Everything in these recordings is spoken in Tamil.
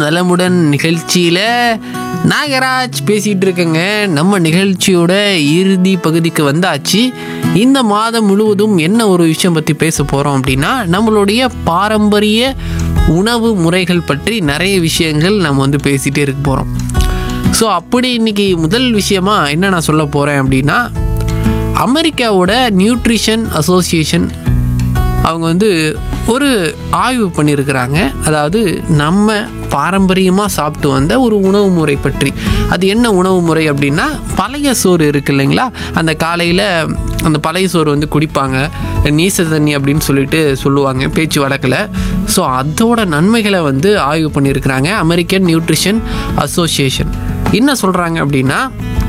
நலமுடன் நிகழ்ச்சியில் நாகராஜ் பேசிகிட்டு இருக்கேங்க நம்ம நிகழ்ச்சியோட இறுதி பகுதிக்கு வந்தாச்சு இந்த மாதம் முழுவதும் என்ன ஒரு விஷயம் பற்றி பேச போகிறோம் அப்படின்னா நம்மளுடைய பாரம்பரிய உணவு முறைகள் பற்றி நிறைய விஷயங்கள் நம்ம வந்து பேசிகிட்டே இருக்க போகிறோம் ஸோ அப்படி இன்னைக்கு முதல் விஷயமா என்ன நான் சொல்ல போகிறேன் அப்படின்னா அமெரிக்காவோட நியூட்ரிஷன் அசோசியேஷன் அவங்க வந்து ஒரு ஆய்வு பண்ணியிருக்கிறாங்க அதாவது நம்ம பாரம்பரியமாக சாப்பிட்டு வந்த ஒரு உணவு முறை பற்றி அது என்ன உணவு முறை அப்படின்னா பழைய சோறு இருக்கு இல்லைங்களா அந்த காலையில் அந்த பழைய சோறு வந்து குடிப்பாங்க நீச தண்ணி அப்படின்னு சொல்லிட்டு சொல்லுவாங்க பேச்சு வழக்கில் ஸோ அதோட நன்மைகளை வந்து ஆய்வு பண்ணியிருக்கிறாங்க அமெரிக்கன் நியூட்ரிஷன் அசோசியேஷன் என்ன சொல்கிறாங்க அப்படின்னா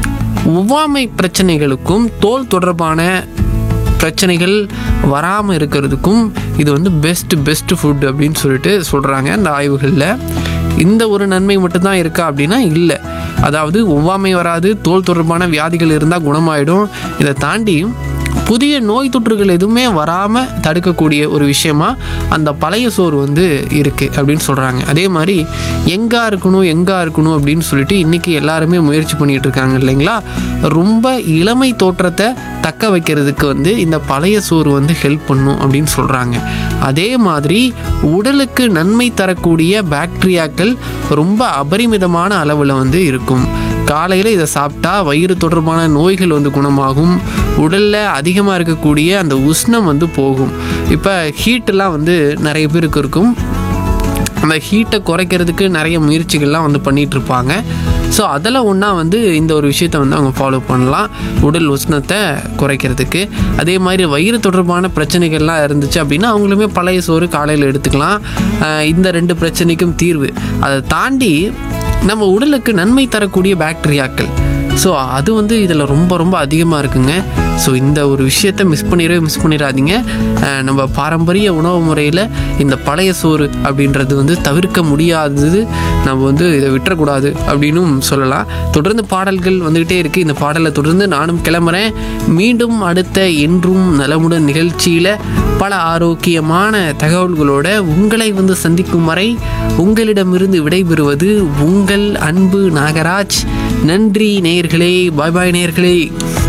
ஒவ்வாமை பிரச்சனைகளுக்கும் தோல் தொடர்பான பிரச்சனைகள் வராமல் இருக்கிறதுக்கும் இது வந்து பெஸ்ட் பெஸ்ட் ஃபுட் அப்படின்னு சொல்லிட்டு சொல்கிறாங்க அந்த ஆய்வுகளில் இந்த ஒரு நன்மை மட்டும்தான் இருக்கா அப்படின்னா இல்லை அதாவது ஒவ்வாமை வராது தோல் தொடர்பான வியாதிகள் இருந்தால் குணமாயிடும் இதை தாண்டி புதிய நோய் தொற்றுகள் எதுவுமே வராமல் தடுக்கக்கூடிய ஒரு விஷயமா அந்த பழைய சோறு வந்து இருக்குது அப்படின்னு சொல்கிறாங்க அதே மாதிரி எங்கா இருக்கணும் எங்கா இருக்கணும் அப்படின்னு சொல்லிட்டு இன்றைக்கி எல்லாருமே முயற்சி பண்ணிகிட்டு இருக்காங்க இல்லைங்களா ரொம்ப இளமை தோற்றத்தை தக்க வைக்கிறதுக்கு வந்து இந்த பழைய சோறு வந்து ஹெல்ப் பண்ணும் அப்படின்னு சொல்கிறாங்க அதே மாதிரி உடலுக்கு நன்மை தரக்கூடிய பாக்டீரியாக்கள் ரொம்ப அபரிமிதமான அளவில் வந்து இருக்கும் காலையில் இதை சாப்பிட்டா வயிறு தொடர்பான நோய்கள் வந்து குணமாகும் உடலில் அதிகமாக இருக்கக்கூடிய அந்த உஷ்ணம் வந்து போகும் இப்போ ஹீட்டெல்லாம் வந்து நிறைய பேருக்கு இருக்கும் அந்த ஹீட்டை குறைக்கிறதுக்கு நிறைய முயற்சிகள்லாம் வந்து பண்ணிகிட்டு இருப்பாங்க ஸோ அதில் ஒன்றா வந்து இந்த ஒரு விஷயத்தை வந்து அவங்க ஃபாலோ பண்ணலாம் உடல் உஷ்ணத்தை குறைக்கிறதுக்கு அதே மாதிரி வயிறு தொடர்பான பிரச்சனைகள்லாம் இருந்துச்சு அப்படின்னா அவங்களுமே பழைய சோறு காலையில் எடுத்துக்கலாம் ஆஹ் இந்த ரெண்டு பிரச்சனைக்கும் தீர்வு அதை தாண்டி நம்ம உடலுக்கு நன்மை தரக்கூடிய பாக்டீரியாக்கள் ஸோ அது வந்து இதில் ரொம்ப ரொம்ப அதிகமாக இருக்குங்க ஸோ இந்த ஒரு விஷயத்த மிஸ் பண்ணிடவே மிஸ் பண்ணிடாதீங்க அஹ் நம்ம பாரம்பரிய உணவு முறையில் இந்த பழைய சோறு அப்படின்றது வந்து தவிர்க்க முடியாதது நம்ம வந்து இதை விட்டுறக்கூடாது அப்படின்னும் சொல்லலாம் தொடர்ந்து பாடல்கள் வந்துக்கிட்டே இருக்குது இந்த பாடலை தொடர்ந்து நானும் கிளம்புறேன் மீண்டும் அடுத்த என்றும் நலமுடன் நிகழ்ச்சியில் பல ஆரோக்கியமான தகவல்களோட உங்களை வந்து சந்திக்கும் வரை உங்களிடமிருந்து விடைபெறுவது உங்கள் அன்பு நாகராஜ் நன்றி நேயர்களே பாய் பாய் நேயர்களே